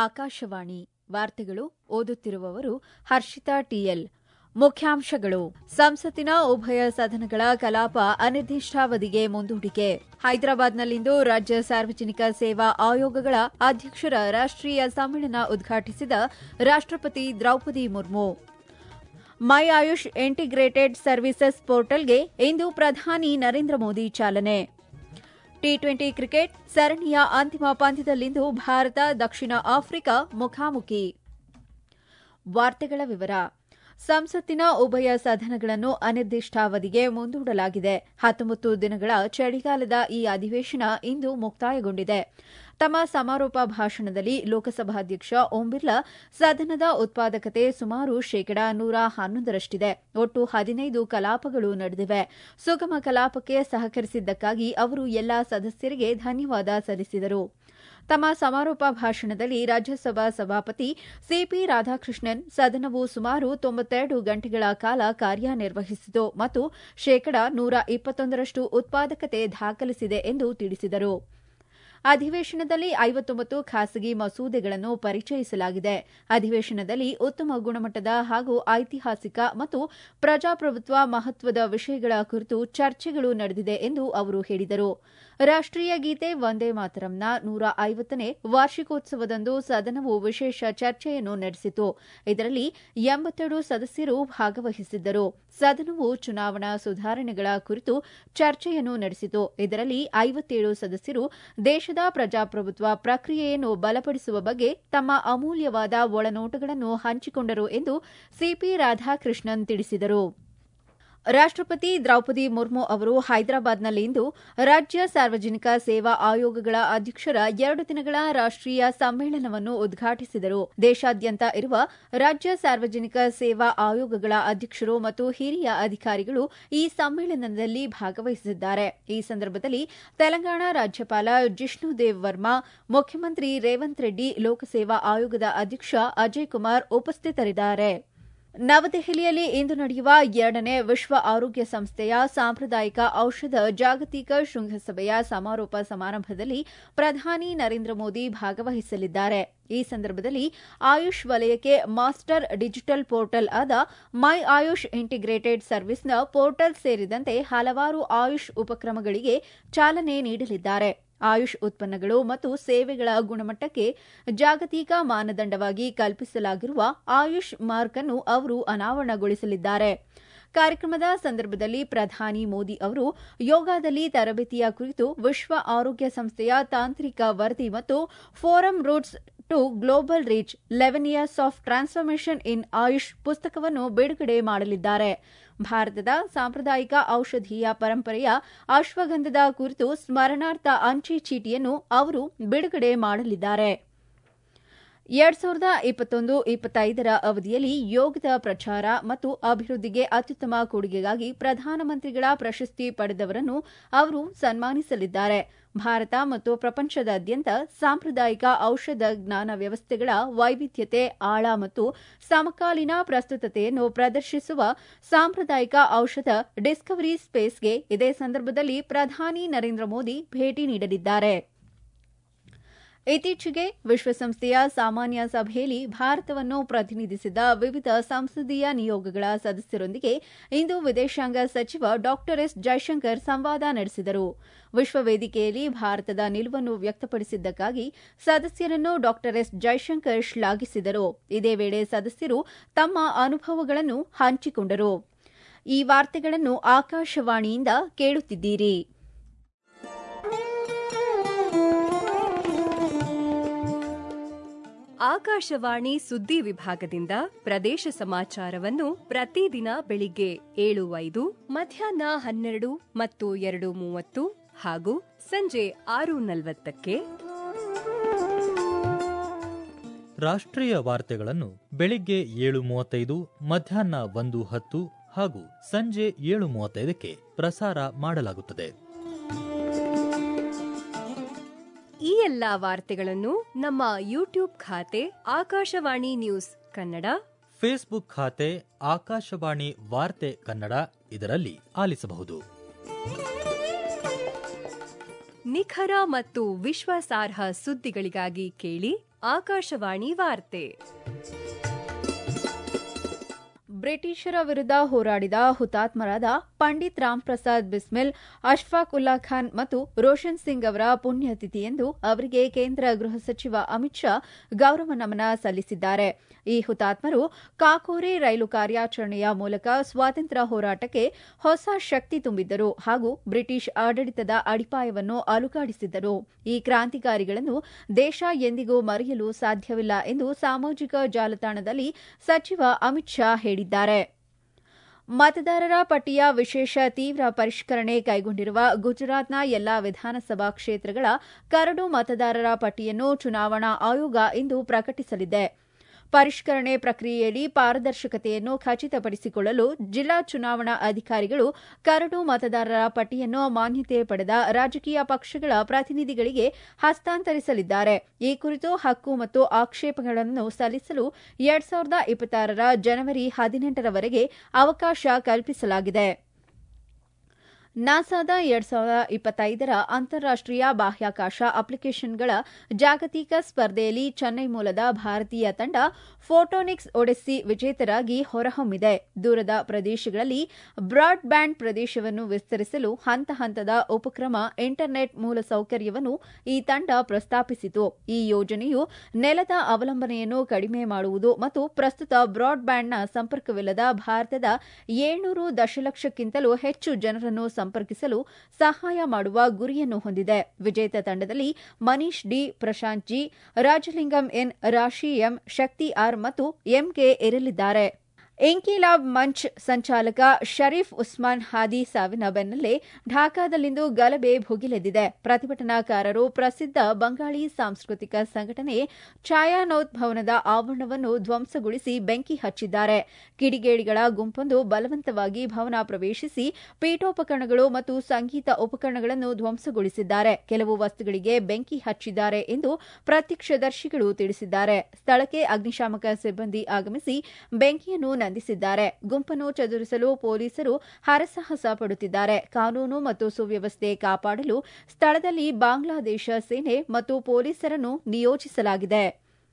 ಆಕಾಶವಾಣಿ ವಾರ್ತೆಗಳು ಓದುತ್ತಿರುವವರು ಹರ್ಷಿತಾ ಟಿಎಲ್ ಮುಖ್ಯಾಂಶಗಳು ಸಂಸತ್ತಿನ ಉಭಯ ಸದನಗಳ ಕಲಾಪ ಅನಿರ್ದಿಷ್ಟಾವಧಿಗೆ ಮುಂದೂಡಿಕೆ ಹೈದರಾಬಾದ್ನಲ್ಲಿಂದು ರಾಜ್ಯ ಸಾರ್ವಜನಿಕ ಸೇವಾ ಆಯೋಗಗಳ ಅಧ್ಯಕ್ಷರ ರಾಷ್ಟೀಯ ಸಮ್ಮೇಳನ ಉದ್ಘಾಟಿಸಿದ ರಾಷ್ಟಪತಿ Droupadi Murmu my Ayush integrated services ಪೋರ್ಟಲ್ಗೆ ಇಂದು ಪ್ರಧಾನಿ ನರೇಂದ್ರ ಮೋದಿ ಚಾಲನೆ ಟಿ ಟ್ವೆಂಟಿ ಕ್ರಿಕೆಟ್ ಸರಣಿಯ ಅಂತಿಮ ಪಂದ್ಯದಲ್ಲಿಂದು ಭಾರತ ದಕ್ಷಿಣ ಆಫ್ರಿಕಾ ಮುಖಾಮುಖಿ ವಾರ್ತೆಗಳ ವಿವರ ಸಂಸತ್ತಿನ ಉಭಯ ಸದನಗಳನ್ನು ಅನಿರ್ದಿಷ್ಟಾವಧಿಗೆ ಮುಂದೂಡಲಾಗಿದೆ ಹತ್ತೊಂಬತ್ತು ದಿನಗಳ ಚಳಿಗಾಲದ ಈ ಅಧಿವೇಶನ ಇಂದು ಮುಕ್ತಾಯಗೊಂಡಿದೆ ತಮ್ಮ ಸಮಾರೋಪ ಭಾಷಣದಲ್ಲಿ ಲೋಕಸಭಾಧ್ಯಕ್ಷ ಓಂ ಬಿರ್ಲಾ ಸದನದ ಉತ್ಪಾದಕತೆ ಸುಮಾರು ಶೇಕಡಾ ನೂರ ಹನ್ನೊಂದರಷ್ಟಿದೆ ಒಟ್ಟು ಹದಿನೈದು ಕಲಾಪಗಳು ನಡೆದಿವೆ ಸುಗಮ ಕಲಾಪಕ್ಕೆ ಸಹಕರಿಸಿದ್ದಕ್ಕಾಗಿ ಅವರು ಎಲ್ಲಾ ಸದಸ್ಯರಿಗೆ ಧನ್ಯವಾದ ಸಲ್ಲಿಸಿದರು ತಮ್ಮ ಸಮಾರೋಪ ಭಾಷಣದಲ್ಲಿ ರಾಜ್ಯಸಭಾ ಸಭಾಪತಿ ಸಿಪಿ ರಾಧಾಕೃಷ್ಣನ್ ಸದನವು ಸುಮಾರು ತೊಂಬತ್ತೆರಡು ಗಂಟೆಗಳ ಕಾಲ ಕಾರ್ಯನಿರ್ವಹಿಸಿತು ಮತ್ತು ಶೇಕಡಾ ನೂರ ಇಪ್ಪತ್ತೊಂದರಷ್ಟು ಉತ್ಪಾದಕತೆ ದಾಖಲಿಸಿದೆ ಎಂದು ತಿಳಿಸಿದರು ಅಧಿವೇಶನದಲ್ಲಿ ಐವತ್ತೊಂಬತ್ತು ಖಾಸಗಿ ಮಸೂದೆಗಳನ್ನು ಪರಿಚಯಿಸಲಾಗಿದೆ ಅಧಿವೇಶನದಲ್ಲಿ ಉತ್ತಮ ಗುಣಮಟ್ಟದ ಹಾಗೂ ಐತಿಹಾಸಿಕ ಮತ್ತು ಪ್ರಜಾಪ್ರಭುತ್ವ ಮಹತ್ವದ ವಿಷಯಗಳ ಕುರಿತು ಚರ್ಚೆಗಳು ನಡೆದಿದೆ ಎಂದು ಅವರು ಹೇಳಿದರು ರಾಷ್ಟೀಯ ಗೀತೆ ವಂದೇ ಮಾತರಂನ ನೂರ ಐವತ್ತನೇ ವಾರ್ಷಿಕೋತ್ಸವದಂದು ಸದನವು ವಿಶೇಷ ಚರ್ಚೆಯನ್ನು ನಡೆಸಿತು ಇದರಲ್ಲಿ ಎಂಬತ್ತೆರಡು ಸದಸ್ಯರು ಭಾಗವಹಿಸಿದ್ದರು ಸದನವು ಚುನಾವಣಾ ಸುಧಾರಣೆಗಳ ಕುರಿತು ಚರ್ಚೆಯನ್ನು ನಡೆಸಿತು ಇದರಲ್ಲಿ ಐವತ್ತೇಳು ಸದಸ್ಯರು ದೇಶದ ಪ್ರಜಾಪ್ರಭುತ್ವ ಪ್ರಕ್ರಿಯೆಯನ್ನು ಬಲಪಡಿಸುವ ಬಗ್ಗೆ ತಮ್ಮ ಅಮೂಲ್ಯವಾದ ಒಳನೋಟಗಳನ್ನು ಹಂಚಿಕೊಂಡರು ಎಂದು ಸಿಪಿ ರಾಧಾಕೃಷ್ಣನ್ ತಿಳಿಸಿದರು ರಾಷ್ಟಪತಿ ದ್ರೌಪದಿ ಮುರ್ಮು ಅವರು ಹೈದರಾಬಾದ್ನಲ್ಲಿಂದು ರಾಜ್ಯ ಸಾರ್ವಜನಿಕ ಸೇವಾ ಆಯೋಗಗಳ ಅಧ್ಯಕ್ಷರ ಎರಡು ದಿನಗಳ ರಾಷ್ಟೀಯ ಸಮ್ಮೇಳನವನ್ನು ಉದ್ಘಾಟಿಸಿದರು ದೇಶಾದ್ಯಂತ ಇರುವ ರಾಜ್ಯ ಸಾರ್ವಜನಿಕ ಸೇವಾ ಆಯೋಗಗಳ ಅಧ್ಯಕ್ಷರು ಮತ್ತು ಹಿರಿಯ ಅಧಿಕಾರಿಗಳು ಈ ಸಮ್ಮೇಳನದಲ್ಲಿ ಭಾಗವಹಿಸಿದ್ದಾರೆ ಈ ಸಂದರ್ಭದಲ್ಲಿ ತೆಲಂಗಾಣ ರಾಜ್ಯಪಾಲ ಜಿಷ್ಣುದೇವ್ ವರ್ಮಾ ಮುಖ್ಯಮಂತ್ರಿ ರೇವಂತ್ ರೆಡ್ಡಿ ಲೋಕಸೇವಾ ಆಯೋಗದ ಅಧ್ಯಕ್ಷ ಅಜಯ್ ಕುಮಾರ್ ಉಪಸ್ಥಿತರಿದ್ದಾರೆ ನವದೆಹಲಿಯಲ್ಲಿ ಇಂದು ನಡೆಯುವ ಎರಡನೇ ವಿಶ್ವ ಆರೋಗ್ಯ ಸಂಸ್ಥೆಯ ಸಾಂಪ್ರದಾಯಿಕ ಔಷಧ ಜಾಗತಿಕ ಶೃಂಗಸಭೆಯ ಸಮಾರೋಪ ಸಮಾರಂಭದಲ್ಲಿ ಪ್ರಧಾನಿ ನರೇಂದ್ರ ಮೋದಿ ಭಾಗವಹಿಸಲಿದ್ದಾರೆ ಈ ಸಂದರ್ಭದಲ್ಲಿ ಆಯುಷ್ ವಲಯಕ್ಕೆ ಮಾಸ್ಟರ್ ಡಿಜಿಟಲ್ ಪೋರ್ಟಲ್ ಆದ ಮೈ ಆಯುಷ್ ಇಂಟಿಗ್ರೇಟೆಡ್ ಸರ್ವಿಸ್ನ ಪೋರ್ಟಲ್ ಸೇರಿದಂತೆ ಹಲವಾರು ಆಯುಷ್ ಉಪಕ್ರಮಗಳಿಗೆ ಚಾಲನೆ ನೀಡಲಿದ್ದಾರೆ ಆಯುಷ್ ಉತ್ಪನ್ನಗಳು ಮತ್ತು ಸೇವೆಗಳ ಗುಣಮಟ್ಟಕ್ಕೆ ಜಾಗತಿಕ ಮಾನದಂಡವಾಗಿ ಕಲ್ಪಿಸಲಾಗಿರುವ ಆಯುಷ್ ಮಾರ್ಕ್ ಅನ್ನು ಅವರು ಅನಾವರಣಗೊಳಿಸಲಿದ್ದಾರೆ ಕಾರ್ಯಕ್ರಮದ ಸಂದರ್ಭದಲ್ಲಿ ಪ್ರಧಾನಿ ಮೋದಿ ಅವರು ಯೋಗಾದಲ್ಲಿ ತರಬೇತಿಯ ಕುರಿತು ವಿಶ್ವ ಆರೋಗ್ಯ ಸಂಸ್ಥೆಯ ತಾಂತ್ರಿಕ ವರದಿ ಮತ್ತು forum roots to global reach eleven years of transformation in Ayush ಪುಸ್ತಕವನ್ನು ಬಿಡುಗಡೆ ಮಾಡಲಿದ್ದಾರೆ ಭಾರತದ ಸಾಂಪ್ರದಾಯಿಕ ಔಷಧೀಯ ಪರಂಪರೆಯ ಅಶ್ವಗಂಧದ ಕುರಿತು ಸ್ಮರಣಾರ್ಥ ಅಂಚೆ ಚೀಟಿಯನ್ನು ಅವರು ಬಿಡುಗಡೆ ಮಾಡಲಿದ್ದಾರೆ ಎರಡ್ ಸಾವಿರದ ಇಪ್ಪತ್ತೊಂದು ಇಪ್ಪತ್ತೈದರ ಅವಧಿಯಲ್ಲಿ ಯೋಗದ ಪ್ರಚಾರ ಮತ್ತು ಅಭಿವೃದ್ಧಿಗೆ ಅತ್ಯುತ್ತಮ ಕೊಡುಗೆಗಾಗಿ ಪ್ರಧಾನಮಂತ್ರಿಗಳ ಪ್ರಶಸ್ತಿ ಪಡೆದವರನ್ನು ಅವರು ಸನ್ಮಾನಿಸಲಿದ್ದಾರೆ ಭಾರತ ಮತ್ತು ಪ್ರಪಂಚದಾದ್ಯಂತ ಸಾಂಪ್ರದಾಯಿಕ ಔಷಧ ಜ್ಞಾನ ವ್ಯವಸ್ಥೆಗಳ ವೈವಿಧ್ಯತೆ ಆಳ ಮತ್ತು ಸಮಕಾಲೀನ ಪ್ರಸ್ತುತತೆಯನ್ನು ಪ್ರದರ್ಶಿಸುವ ಸಾಂಪ್ರದಾಯಿಕ ಔಷಧ ಡಿಸ್ಕವರಿ ಸ್ಪೇಸ್ಗೆ ಇದೇ ಸಂದರ್ಭದಲ್ಲಿ ಪ್ರಧಾನಿ ನರೇಂದ್ರ ಮೋದಿ ಭೇಟಿ ನೀಡಲಿದ್ದಾರೆ ಇತ್ತೀಚೆಗೆ ವಿಶ್ವಸಂಸ್ಥೆಯ ಸಾಮಾನ್ಯ ಸಭೆಯಲ್ಲಿ ಭಾರತವನ್ನು ಪ್ರತಿನಿಧಿಸಿದ ವಿವಿಧ ಸಂಸದೀಯ ನಿಯೋಗಗಳ ಸದಸ್ಯರೊಂದಿಗೆ ಇಂದು ವಿದೇಶಾಂಗ ಸಚಿವ ಡಾ ಎಸ್ ಜೈಶಂಕರ್ ಸಂವಾದ ನಡೆಸಿದರು ವಿಶ್ವ ವೇದಿಕೆಯಲ್ಲಿ ಭಾರತದ ನಿಲುವನ್ನು ವ್ಯಕ್ತಪಡಿಸಿದ್ದಕ್ಕಾಗಿ ಸದಸ್ಯರನ್ನು ಡಾ ಎಸ್ ಜೈಶಂಕರ್ ಶ್ಲಾಘಿಸಿದರು ಇದೇ ವೇಳೆ ಸದಸ್ಯರು ತಮ್ಮ ಅನುಭವಗಳನ್ನು ಹಂಚಿಕೊಂಡರು ಈ ವಾರ್ತೆಗಳನ್ನು ಆಕಾಶವಾಣಿಯಿಂದ ಕೇಳುತ್ತಿದ್ದೀರಿ ಆಕಾಶವಾಣಿ ಸುದ್ದಿ ವಿಭಾಗದಿಂದ ಪ್ರದೇಶ ಸಮಾಚಾರವನ್ನು ಪ್ರತಿದಿನ ಬೆಳಿಗ್ಗೆ ಏಳು ಐದು ಮಧ್ಯಾಹ್ನ ಹನ್ನೆರಡು ಮತ್ತು ಎರಡು ಮೂವತ್ತು ಹಾಗೂ ಸಂಜೆ ಆರು ನಲವತ್ತಕ್ಕೆ ರಾಷ್ಟ್ರೀಯ ವಾರ್ತೆಗಳನ್ನು ಬೆಳಿಗ್ಗೆ ಏಳು ಮೂವತ್ತೈದು ಮಧ್ಯಾಹ್ನ ಒಂದು ಹತ್ತು ಹಾಗೂ ಸಂಜೆ ಏಳು ಮೂವತ್ತೈದಕ್ಕೆ ಪ್ರಸಾರ ಮಾಡಲಾಗುತ್ತದೆ ಈ ಎಲ್ಲಾ ವಾರ್ತೆಗಳನ್ನು ನಮ್ಮ ಯೂಟ್ಯೂಬ್ ಖಾತೆ ಆಕಾಶವಾಣಿ ನ್ಯೂಸ್ ಕನ್ನಡ ಫೇಸ್ಬುಕ್ ಖಾತೆ ಆಕಾಶವಾಣಿ ವಾರ್ತೆ ಕನ್ನಡ ಇದರಲ್ಲಿ ಆಲಿಸಬಹುದು ನಿಖರ ಮತ್ತು ವಿಶ್ವಾಸಾರ್ಹ ಸುದ್ದಿಗಳಿಗಾಗಿ ಕೇಳಿ ಆಕಾಶವಾಣಿ ವಾರ್ತೆ ಬ್ರಿಟಿಷರ ವಿರುದ್ಧ ಹೋರಾಡಿದ ಹುತಾತ್ಮರಾದ ಪಂಡಿತ್ ರಾಮ್ ಪ್ರಸಾದ್ ಬಿಸ್ಮಿಲ್ ಅಶ್ಫಾಕ್ ಉಲ್ಲಾ ಖಾನ್ ಮತ್ತು ರೋಷನ್ ಸಿಂಗ್ ಅವರ ಪುಣ್ಯತಿಥಿಯೆಂದು ಅವರಿಗೆ ಕೇಂದ್ರ ಗೃಹ ಸಚಿವ ಅಮಿತ್ ಶಾ ಗೌರವ ನಮನ ಸಲ್ಲಿಸಿದ್ದಾರೆ ಈ ಹುತಾತ್ಮರು ಕಾಕೋರಿ ರೈಲು ಕಾರ್ಯಾಚರಣೆಯ ಮೂಲಕ ಸ್ವಾತಂತ್ರ್ಯ ಹೋರಾಟಕ್ಕೆ ಹೊಸ ಶಕ್ತಿ ತುಂಬಿದ್ದರು ಹಾಗೂ ಬ್ರಿಟಿಷ್ ಆಡಳಿತದ ಅಡಿಪಾಯವನ್ನು ಅಲುಗಾಡಿಸಿದ್ದರು ಈ ಕ್ರಾಂತಿಕಾರಿಗಳನ್ನು ದೇಶ ಎಂದಿಗೂ ಮರೆಯಲು ಸಾಧ್ಯವಿಲ್ಲ ಎಂದು ಸಾಮಾಜಿಕ ಜಾಲತಾಣದಲ್ಲಿ ಸಚಿವ ಅಮಿತ್ ಶಾ ಹೇಳಿದ್ದಾರೆ ಮತದಾರರ ಪಟ್ಟಿಯ ವಿಶೇಷ ತೀವ್ರ ಪರಿಷ್ಕರಣೆ ಕೈಗೊಂಡಿರುವ ಗುಜರಾತ್ನ ಎಲ್ಲಾ ವಿಧಾನಸಭಾ ಕ್ಷೇತ್ರಗಳ ಕರಡು ಮತದಾರರ ಪಟ್ಟಿಯನ್ನು ಚುನಾವಣಾ ಆಯೋಗ ಇಂದು ಪ್ರಕಟಿಸಲಿದೆ ಪರಿಷ್ಕರಣೆ ಪ್ರಕ್ರಿಯೆಯಲ್ಲಿ ಪಾರದರ್ಶಕತೆಯನ್ನು ಖಚಿತಪಡಿಸಿಕೊಳ್ಳಲು ಜಿಲ್ಲಾ ಚುನಾವಣಾ ಅಧಿಕಾರಿಗಳು ಕರಡು ಮತದಾರರ ಪಟ್ಟಿಯನ್ನು ಮಾನ್ಯತೆ ಪಡೆದ ರಾಜಕೀಯ ಪಕ್ಷಗಳ ಪ್ರತಿನಿಧಿಗಳಿಗೆ ಹಸ್ತಾಂತರಿಸಲಿದ್ದಾರೆ ಈ ಕುರಿತು ಹಕ್ಕು ಮತ್ತು ಆಕ್ಷೇಪಗಳನ್ನು ಸಲ್ಲಿಸಲು ಎರಡ್ ಸಾವಿರದ ಇಪ್ಪತ್ತಾರರ ಜನವರಿ ಹದಿನೆಂಟರವರೆಗೆ ಅವಕಾಶ ಕಲ್ಪಿಸಲಾಗಿದೆ ನಾಸಾದ ಎರಡ್ ಸಾವಿರದ ಇಪ್ಪತ್ತೈದರ ಅಂತಾರಾಷ್ಟೀಯ ಬಾಹ್ಯಾಕಾಶ ಅಪ್ಲಿಕೇಶನ್ಗಳ ಜಾಗತಿಕ ಸ್ಪರ್ಧೆಯಲ್ಲಿ ಚೆನ್ನೈ ಮೂಲದ ಭಾರತೀಯ ತಂಡ ಫೋಟೋನಿಕ್ಸ್ ಒಡೆಸ್ಸಿ ವಿಜೇತರಾಗಿ ಹೊರಹೊಮ್ಮಿದೆ ದೂರದ ಪ್ರದೇಶಗಳಲ್ಲಿ ಬ್ರಾಡ್ ಬ್ಯಾಂಡ್ ಪ್ರದೇಶವನ್ನು ವಿಸ್ತರಿಸಲು ಹಂತ ಹಂತದ ಉಪಕ್ರಮ ಇಂಟರ್ನೆಟ್ ಮೂಲಸೌಕರ್ಯವನ್ನು ಈ ತಂಡ ಪ್ರಸ್ತಾಪಿಸಿತು ಈ ಯೋಜನೆಯು ನೆಲದ ಅವಲಂಬನೆಯನ್ನು ಕಡಿಮೆ ಮಾಡುವುದು ಮತ್ತು ಪ್ರಸ್ತುತ ಬ್ರಾಡ್ ಬ್ಯಾಂಡ್ನ ಸಂಪರ್ಕವಿಲ್ಲದ ಭಾರತದ ಏಳ್ನೂರು ದಶಲಕ್ಷಕ್ಕಿಂತಲೂ ಹೆಚ್ಚು ಜನರನ್ನು ಸಂಪರ್ಕಿಸಲು ಸಹಾಯ ಮಾಡುವ ಗುರಿಯನ್ನು ಹೊಂದಿದೆ ವಿಜೇತ ತಂಡದಲ್ಲಿ Manish D Prashanth G Rajalingam N Rashi M Shakti R ಮತ್ತು ಎಂಕೆ ಇರಲಿದ್ದಾರೆ ಇಂಕಿಲಾಬ್ ಮಂಚ್ ಸಂಚಾಲಕ ಶರೀಫ್ ಉಸ್ಮಾನ್ ಹಾದಿ ಸಾವಿನ ಬೆನ್ನಲ್ಲೇ ಢಾಕಾದಲ್ಲಿಂದು ಗಲಭೆ ಭುಗಿಲೆದ್ದಿದೆ ಪ್ರತಿಭಟನಾಕಾರರು ಪ್ರಸಿದ್ಧ ಬಂಗಾಳಿ ಸಾಂಸ್ಕೃತಿಕ ಸಂಘಟನೆ ಛಾಯಾನೌತ್ ಭವನದ ಆವರಣವನ್ನು ಧ್ವಂಸಗೊಳಿಸಿ ಬೆಂಕಿ ಹಚ್ಚಿದ್ದಾರೆ ಕಿಡಿಗೇಡಿಗಳ ಗುಂಪೊಂದು ಬಲವಂತವಾಗಿ ಭವನ ಪ್ರವೇಶಿಸಿ ಪೀಠೋಪಕರಣಗಳು ಮತ್ತು ಸಂಗೀತ ಉಪಕರಣಗಳನ್ನು ಧ್ವಂಸಗೊಳಿಸಿದ್ದಾರೆ ಕೆಲವು ವಸ್ತುಗಳಿಗೆ ಬೆಂಕಿ ಹಚ್ಚಿದ್ದಾರೆ ಎಂದು ಪ್ರತ್ಯಕ್ಷದರ್ಶಿಗಳು ತಿಳಿಸಿದ್ದಾರೆ ಸ್ಥಳಕ್ಕೆ ಅಗ್ನಿಶಾಮಕ ಸಿಬ್ಬಂದಿ ಆಗಮಿಸಿ ಬೆಂಕಿಯನ್ನು ನಂದಿಸಿದ್ದಾರೆ ಗುಂಪನ್ನು ಚದುರಿಸಲು ಪೊಲೀಸರು ಹರಸಾಹಸ ಪಡುತ್ತಿದ್ದಾರೆ ಕಾನೂನು ಮತ್ತು ಸುವ್ಯವಸ್ಥೆ ಕಾಪಾಡಲು ಸ್ಥಳದಲ್ಲಿ ಬಾಂಗ್ಲಾದೇಶ ಸೇನೆ ಮತ್ತು ಪೊಲೀಸರನ್ನು ನಿಯೋಜಿಸಲಾಗಿದೆ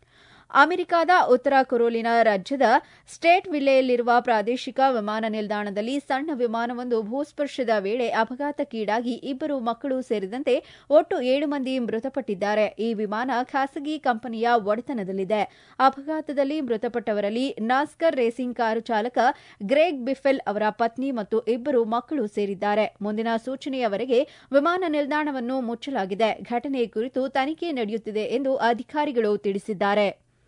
ಅಮೆರಿಕದ ಉತ್ತರ ಕೊರೋಲಿನ ರಾಜ್ಯದ ಸ್ಟೇಟ್ ವಿಲ್ಲೆಯಲ್ಲಿರುವ ಪ್ರಾದೇಶಿಕ ವಿಮಾನ ನಿಲ್ದಾಣದಲ್ಲಿ ಸಣ್ಣ ವಿಮಾನವೊಂದು ಭೂಸ್ಪರ್ಶದ ವೇಳೆ ಅಪಘಾತಕ್ಕೀಡಾಗಿ ಇಬ್ಬರು ಮಕ್ಕಳು ಸೇರಿದಂತೆ ಒಟ್ಟು ಏಳು ಮಂದಿ ಮೃತಪಟ್ಟಿದ್ದಾರೆ ಈ ವಿಮಾನ ಖಾಸಗಿ ಕಂಪನಿಯ ಒಡೆತನದಲ್ಲಿದೆ ಅಪಘಾತದಲ್ಲಿ ಮೃತಪಟ್ಟವರಲ್ಲಿ ನಾಸ್ಕರ್ ರೇಸಿಂಗ್ ಕಾರು ಚಾಲಕ ಗ್ರೇಗ್ ಬಿಫೆಲ್ ಅವರ ಪತ್ನಿ ಮತ್ತು ಇಬ್ಬರು ಮಕ್ಕಳು ಸೇರಿದ್ದಾರೆ ಮುಂದಿನ ಸೂಚನೆಯವರೆಗೆ ವಿಮಾನ ನಿಲ್ದಾಣವನ್ನು ಮುಚ್ಚಲಾಗಿದೆ ಘಟನೆ ಕುರಿತು ತನಿಖೆ ನಡೆಯುತ್ತಿದೆ ಎಂದು ಅಧಿಕಾರಿಗಳು ತಿಳಿಸಿದ್ದಾರೆ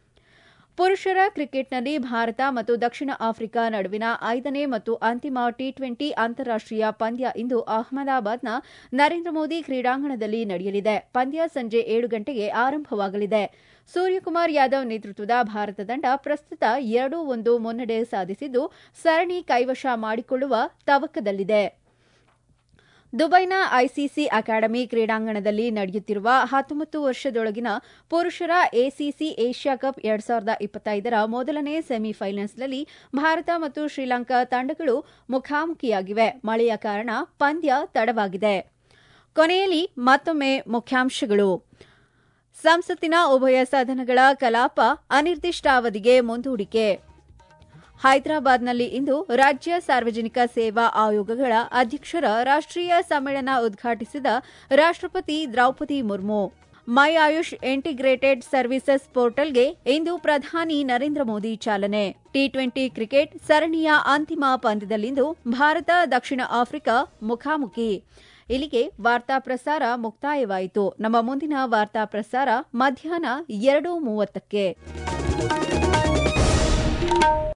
ಪುರುಷರ ಕ್ರಿಕೆಟ್ನಲ್ಲಿ ಭಾರತ ಮತ್ತು ದಕ್ಷಿಣ ಆಫ್ರಿಕಾ ನಡುವಿನ ಐದನೇ ಮತ್ತು ಅಂತಿಮ ಟಿ ಟ್ವೆಂಟಿ ಅಂತಾರಾಷ್ಟೀಯ ಪಂದ್ಯ ಇಂದು ಅಹಮದಾಬಾದ್ನ ನರೇಂದ್ರ ಮೋದಿ ಕ್ರೀಡಾಂಗಣದಲ್ಲಿ ನಡೆಯಲಿದೆ ಪಂದ್ಯ ಸಂಜೆ ಏಳು ಗಂಟೆಗೆ ಆರಂಭವಾಗಲಿದೆ ಸೂರ್ಯಕುಮಾರ್ ಯಾದವ್ ನೇತೃತ್ವದ ಭಾರತ ತಂಡ ಪ್ರಸ್ತುತ ಎರಡು ಒಂದು ಮುನ್ನಡೆ ಸಾಧಿಸಿದ್ದು ಸರಣಿ ಕೈವಶ ಮಾಡಿಕೊಳ್ಳುವ ತವಕದಲ್ಲಿದೆ ದುಬೈನ ಐಸಿಸಿ ಅಕಾಡೆಮಿ ಕ್ರೀಡಾಂಗಣದಲ್ಲಿ ನಡೆಯುತ್ತಿರುವ ಹತ್ತೊಂಬತ್ತು ವರ್ಷದೊಳಗಿನ ಪುರುಷರ ಎಸಿಸಿ ಏಷ್ಯಾ ಕಪ್ ಎರಡ್ ಸಾವಿರದ ಇಪ್ಪತ್ತೈದರ ಮೊದಲನೇ ಸೆಮಿಫೈನಲ್ಸ್ನಲ್ಲಿ ಭಾರತ ಮತ್ತು ಶ್ರೀಲಂಕಾ ತಂಡಗಳು ಮುಖಾಮುಖಿಯಾಗಿವೆ ಮಳೆಯ ಕಾರಣ ಪಂದ್ಯ ತಡವಾಗಿದೆ ಕೊನೆಯಲ್ಲಿ ಮತ್ತೊಮ್ಮೆ ಮುಖ್ಯಾಂಶಗಳು ಸಂಸತ್ತಿನ ಉಭಯ ಸದನಗಳ ಕಲಾಪ ಅನಿರ್ದಿಷ್ಟಾವಧಿಗೆ ಮುಂದೂಡಿಕೆ ಹೈದರಾಬಾದ್ನಲ್ಲಿ ಇಂದು ರಾಜ್ಯ ಸಾರ್ವಜನಿಕ ಸೇವಾ ಆಯೋಗಗಳ ಅಧ್ಯಕ್ಷರ ರಾಷ್ಟೀಯ ಸಮ್ಮೇಳನ ಉದ್ಘಾಟಿಸಿದ ರಾಷ್ಟಪತಿ Droupadi Murmu my Ayush integrated services ಪೋರ್ಟಲ್ಗೆ ಇಂದು ಪ್ರಧಾನಿ ನರೇಂದ್ರ ಮೋದಿ ಚಾಲನೆ ಟಿ ಟ್ವೆಂಟಿ ಕ್ರಿಕೆಟ್ ಸರಣಿಯ ಅಂತಿಮ ಪಂದ್ಯದಲ್ಲಿಂದು ಭಾರತ ದಕ್ಷಿಣ ಆಫ್ರಿಕಾ ಮುಖಾಮುಖಿ ಇಲ್ಲಿಗೆ ವಾರ್ತಾ ಪ್ರಸಾರ ಮುಕ್ತಾಯವಾಯಿತು ನಮ್ಮ ಮುಂದಿನ ವಾರ್ತಾ ಪ್ರಸಾರ ಮಧ್ಯಾಹ್ನ ಎರಡು ಮೂವತ್ತಕ್ಕೆ